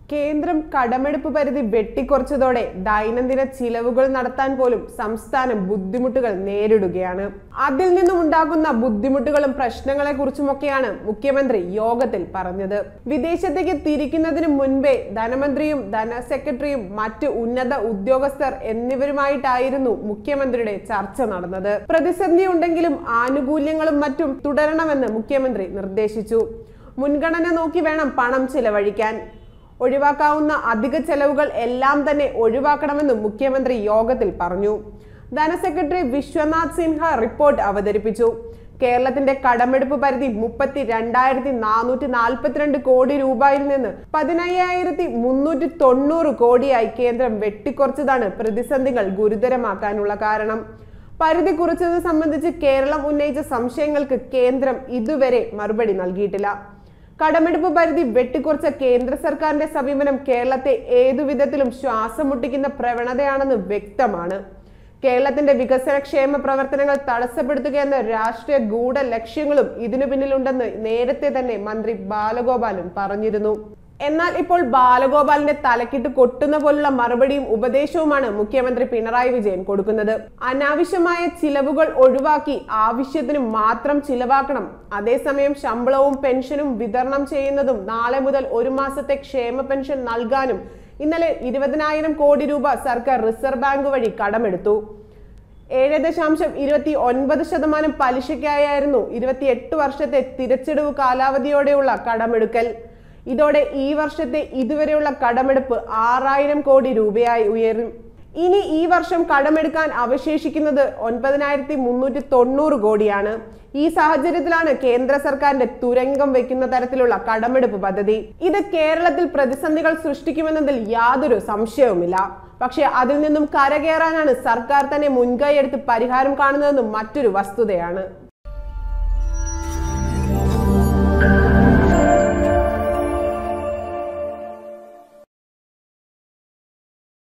കേന്ദ്രം കടമെടുപ്പ് പരിധി വെട്ടിക്കുറച്ചതോടെ ദൈനംദിന ചിലവുകൾ നടത്താൻ പോലും സംസ്ഥാനം ബുദ്ധിമുട്ടുകൾ നേരിടുകയാണ് അതിൽ നിന്നും ഉണ്ടാകുന്ന ബുദ്ധിമുട്ടുകളും പ്രശ്നങ്ങളെ കുറിച്ചുമൊക്കെയാണ് മുഖ്യമന്ത്രി യോഗത്തിൽ പറഞ്ഞത് വിദേശത്തേക്ക് തിരിക്കുന്നതിന് മുൻപേ ധനമന്ത്രിയും ധനസെക്രട്ടറിയും മറ്റ് ഉന്നത ഉദ്യോഗസ്ഥർ എന്നിവരുമായിട്ടായിരുന്നു മുഖ്യമന്ത്രിയുടെ ചർച്ച നടന്നത് പ്രതിസന്ധി ഉണ്ടെങ്കിലും ആനുകൂല്യങ്ങളും മറ്റും തുടരണമെന്ന് മുഖ്യമന്ത്രി നിർദ്ദേശിച്ചു മുൻഗണന നോക്കി വേണം പണം ചിലവഴിക്കാൻ ഒഴിവാക്കാവുന്ന അധിക ചെലവുകൾ എല്ലാം തന്നെ ഒഴിവാക്കണമെന്നും മുഖ്യമന്ത്രി യോഗത്തിൽ പറഞ്ഞു ധനസെക്രട്ടറി വിശ്വനാഥ് സിൻഹ റിപ്പോർട്ട് അവതരിപ്പിച്ചു കേരളത്തിന്റെ കടമെടുപ്പ് പരിധി മുപ്പത്തി രണ്ടായിരത്തി നാനൂറ്റി നാൽപ്പത്തിരണ്ട് കോടി രൂപയിൽ നിന്ന് പതിനയ്യായിരത്തി മുന്നൂറ്റി തൊണ്ണൂറ് കോടിയായി കേന്ദ്രം വെട്ടിക്കുറച്ചതാണ് പ്രതിസന്ധികൾ ഗുരുതരമാക്കാനുള്ള കാരണം പരിധി കുറച്ചത് സംബന്ധിച്ച് കേരളം ഉന്നയിച്ച സംശയങ്ങൾക്ക് കേന്ദ്രം ഇതുവരെ മറുപടി നൽകിയിട്ടില്ല കടമെടുപ്പ് പരിധി വെട്ടിക്കുറച്ച കേന്ദ്ര സർക്കാരിന്റെ സമീപനം കേരളത്തെ ഏതു വിധത്തിലും ശ്വാസം മുട്ടിക്കുന്ന പ്രവണതയാണെന്ന് വ്യക്തമാണ് കേരളത്തിന്റെ വികസന ക്ഷേമ പ്രവർത്തനങ്ങൾ തടസ്സപ്പെടുത്തുക എന്ന രാഷ്ട്രീയ ഗൂഢ ലക്ഷ്യങ്ങളും ഇതിനു പിന്നിലുണ്ടെന്ന് നേരത്തെ തന്നെ മന്ത്രി ബാലഗോപാലൻ പറഞ്ഞിരുന്നു എന്നാൽ ഇപ്പോൾ ബാലഗോപാലിന്റെ തലക്കിട്ട് കൊട്ടുന്ന പോലുള്ള മറുപടിയും ഉപദേശവുമാണ് മുഖ്യമന്ത്രി പിണറായി വിജയൻ കൊടുക്കുന്നത് അനാവശ്യമായ ചിലവുകൾ ഒഴിവാക്കി ആവശ്യത്തിന് മാത്രം ചിലവാക്കണം അതേസമയം ശമ്പളവും പെൻഷനും വിതരണം ചെയ്യുന്നതും നാളെ മുതൽ ഒരു മാസത്തെ ക്ഷേമ പെൻഷൻ നൽകാനും ഇന്നലെ ഇരുപതിനായിരം കോടി രൂപ സർക്കാർ റിസർവ് ബാങ്ക് വഴി കടമെടുത്തു ഏഴ് ദശാംശം ഇരുപത്തി ഒൻപത് ശതമാനം പലിശയ്ക്കായിരുന്നു ഇരുപത്തി എട്ട് വർഷത്തെ തിരച്ചെടവ് കാലാവധിയോടെയുള്ള കടമെടുക്കൽ ഇതോടെ ഈ വർഷത്തെ ഇതുവരെയുള്ള കടമെടുപ്പ് ആറായിരം കോടി രൂപയായി ഉയരും ഇനി ഈ വർഷം കടമെടുക്കാൻ അവശേഷിക്കുന്നത് ഒൻപതിനായിരത്തി മുന്നൂറ്റി തൊണ്ണൂറ് കോടിയാണ് ഈ സാഹചര്യത്തിലാണ് കേന്ദ്ര സർക്കാരിന്റെ തുരങ്കം വെക്കുന്ന തരത്തിലുള്ള കടമെടുപ്പ് പദ്ധതി ഇത് കേരളത്തിൽ പ്രതിസന്ധികൾ സൃഷ്ടിക്കുമെന്നതിൽ യാതൊരു സംശയവുമില്ല പക്ഷേ അതിൽ നിന്നും കരകയറാനാണ് സർക്കാർ തന്നെ മുൻകൈയെടുത്ത് പരിഹാരം കാണുന്നതെന്നും മറ്റൊരു വസ്തുതയാണ്